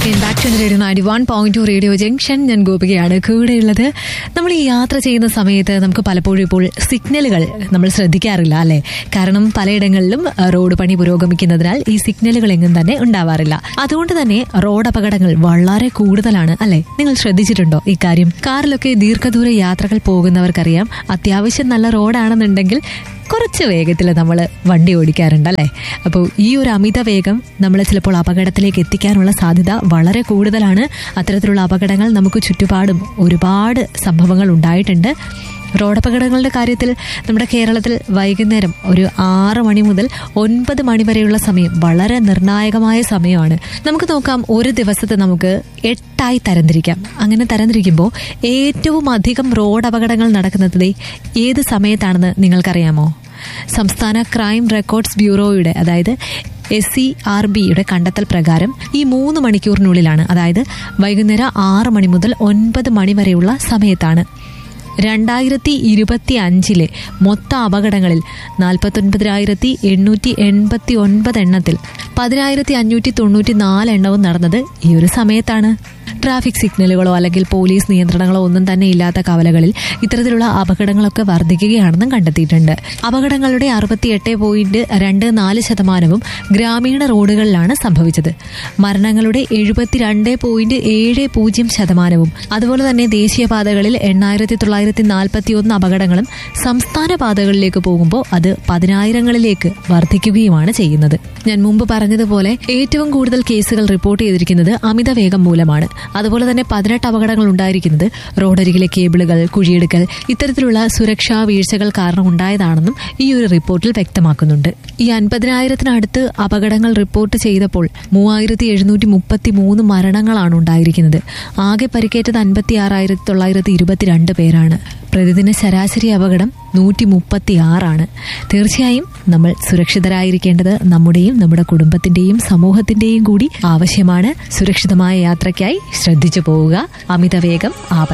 radio ninety one point two radio junction ഞാൻ ഗോപികയാണ് കൂടെയുള്ളത് നമ്മൾ ഈ യാത്ര ചെയ്യുന്ന സമയത്ത് നമുക്ക് പലപ്പോഴും ഇപ്പോൾ സിഗ്നലുകൾ നമ്മൾ ശ്രദ്ധിക്കാറില്ല അല്ലെ കാരണം പലയിടങ്ങളിലും അഹ്, റോഡ് പണി പുരോഗമിക്കുന്നതിനാൽ ഈ സിഗ്നലുകൾ എങ്ങും തന്നെ ഉണ്ടാവാറില്ല അതുകൊണ്ട് തന്നെ റോഡ് അപകടങ്ങൾ വളരെ കൂടുതലാണ് അല്ലെ നിങ്ങൾ ശ്രദ്ധിച്ചിട്ടുണ്ടോ ഇക്കാര്യം കാറിലൊക്കെ ദീർഘദൂര യാത്രകൾ പോകുന്നവർക്കറിയാം അത്യാവശ്യം നല്ല റോഡാണെന്നുണ്ടെങ്കിൽ കുറച്ച് വേഗത്തിൽ നമ്മൾ വണ്ടി ഓടിക്കാറുണ്ട് അല്ലേ അപ്പോൾ ഈ ഒരു അമിത വേഗം നമ്മളെ ചിലപ്പോൾ അപകടത്തിലേക്ക് എത്തിക്കാനുള്ള സാധ്യത വളരെ കൂടുതലാണ് അത്തരത്തിലുള്ള അപകടങ്ങൾ നമുക്ക് ചുറ്റുപാടും ഒരുപാട് സംഭവങ്ങൾ ഉണ്ടായിട്ടുണ്ട് റോഡപകടങ്ങളുടെ കാര്യത്തിൽ നമ്മുടെ കേരളത്തിൽ വൈകുന്നേരം ഒരു ആറ് മണി മുതൽ ഒൻപത് മണി വരെയുള്ള സമയം വളരെ നിർണായകമായ സമയമാണ് നമുക്ക് നോക്കാം ഒരു ദിവസത്തെ നമുക്ക് എട്ടായി തരംതിരിക്കാം അങ്ങനെ തരംതിരിക്കുമ്പോൾ ഏറ്റവും അധികം റോഡ് അപകടങ്ങൾ നടക്കുന്നത് ദേ ഏത് സമയത്താണെന്ന് നിങ്ങൾക്കറിയാമോ സംസ്ഥാന ക്രൈം റെക്കോർഡ്സ് ബ്യൂറോയുടെ അതായത് എസ് സി ആർ ബിയുടെ കണ്ടെത്തൽ പ്രകാരം ഈ മൂന്ന് മണിക്കൂറിനുള്ളിലാണ് അതായത് വൈകുന്നേരം ആറ് മണി മുതൽ ഒൻപത് മണി വരെയുള്ള സമയത്താണ് രണ്ടായിരത്തി ഇരുപത്തി അഞ്ചിലെ മൊത്ത അപകടങ്ങളിൽ നാൽപ്പത്തൊൻപതിനായിരത്തി എണ്ണൂറ്റി എൺപത്തി ഒൻപത് എണ്ണത്തിൽ പതിനായിരത്തി അഞ്ഞൂറ്റി തൊണ്ണൂറ്റി നാല് എണ്ണവും നടന്നത് ഈ ഒരു സമയത്താണ് ട്രാഫിക് സിഗ്നലുകളോ അല്ലെങ്കിൽ പോലീസ് നിയന്ത്രണങ്ങളോ ഒന്നും തന്നെ ഇല്ലാത്ത കവലകളിൽ ഇത്തരത്തിലുള്ള അപകടങ്ങളൊക്കെ വർദ്ധിക്കുകയാണെന്നും കണ്ടെത്തിയിട്ടുണ്ട് അപകടങ്ങളുടെ അറുപത്തിയെട്ട് പോയിന്റ് രണ്ട് നാല് ശതമാനവും ഗ്രാമീണ റോഡുകളിലാണ് സംഭവിച്ചത് മരണങ്ങളുടെ എഴുപത്തിരണ്ട് പോയിന്റ് ഏഴ് പൂജ്യം ശതമാനവും അതുപോലെ തന്നെ ദേശീയപാതകളിൽ എണ്ണായിരത്തി തൊള്ളായിരത്തി നാൽപ്പത്തി ഒന്ന് അപകടങ്ങളും സംസ്ഥാന പാതകളിലേക്ക് പോകുമ്പോൾ അത് പതിനായിരങ്ങളിലേക്ക് വർദ്ധിക്കുകയുമാണ് ചെയ്യുന്നത് ഞാൻ മുമ്പ് പറഞ്ഞതുപോലെ ഏറ്റവും കൂടുതൽ കേസുകൾ റിപ്പോർട്ട് ചെയ്തിരിക്കുന്നത് അമിത വേഗം മൂലമാണ് അതുപോലെ തന്നെ പതിനെട്ട് അപകടങ്ങൾ ഉണ്ടായിരിക്കുന്നത് റോഡരികിലെ കേബിളുകൾ കുഴിയെടുക്കൽ ഇത്തരത്തിലുള്ള സുരക്ഷാ വീഴ്ചകൾ കാരണം ഉണ്ടായതാണെന്നും ഈ ഒരു റിപ്പോർട്ടിൽ വ്യക്തമാക്കുന്നുണ്ട് ഈ അൻപതിനായിരത്തിനടുത്ത് അപകടങ്ങൾ റിപ്പോർട്ട് ചെയ്തപ്പോൾ മൂവായിരത്തി എഴുന്നൂറ്റി മുപ്പത്തി മൂന്ന് മരണങ്ങളാണ് ഉണ്ടായിരിക്കുന്നത് ആകെ പരിക്കേറ്റത് അൻപത്തി ആറായിരത്തി തൊള്ളായിരത്തി ഇരുപത്തിരണ്ട് പേരാണ് പ്രതിദിന ശരാശരി അപകടം നൂറ്റി മുപ്പത്തി ആറാണ് തീർച്ചയായും നമ്മൾ സുരക്ഷിതരായിരിക്കേണ്ടത് നമ്മുടെയും നമ്മുടെ കുടുംബത്തിന്റെയും സമൂഹത്തിന്റെയും കൂടി ആവശ്യമാണ് സുരക്ഷിതമായ യാത്രയ്ക്കായി ശ്രദ്ധിച്ചു പോവുക അമിതവേഗം ആപത്ത്